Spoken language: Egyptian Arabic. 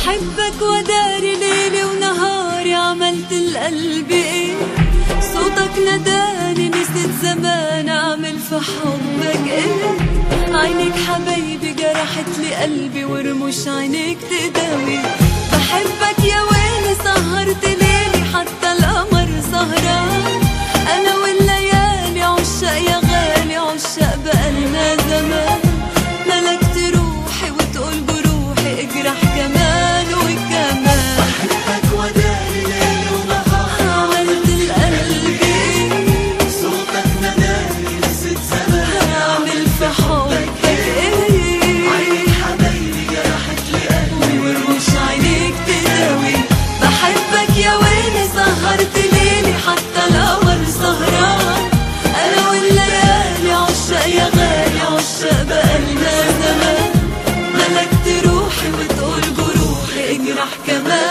بحبك وداري ليلي ونهاري عملت القلب ايه صوتك نداني نسيت زمان اعمل في حبك ايه عينيك حبايبي جرحت لي قلبي ورموش عينيك تداوي بحبك يا ويلي سهرت ليلي حتى القمر سهران انا والليالي عشاق يا غالي عشاق بقالنا زمان ملكت روحي وتقول جروحي اجرح كمان وكمان بحبك وداري ليل ونهار عملت القلب ايه صوتك نداني نسيت زمان اعمل في حبك ايه عينيك حبايبي جرحت لي قلبي ورموش عينيك تداوي بحبك يا ويلي سهرت ليلي حتى القمر سهران انا والليالي عشاق يا غالي عشاق بقالنا زمان ملكت روحي وتقول جروحي اجرح كمان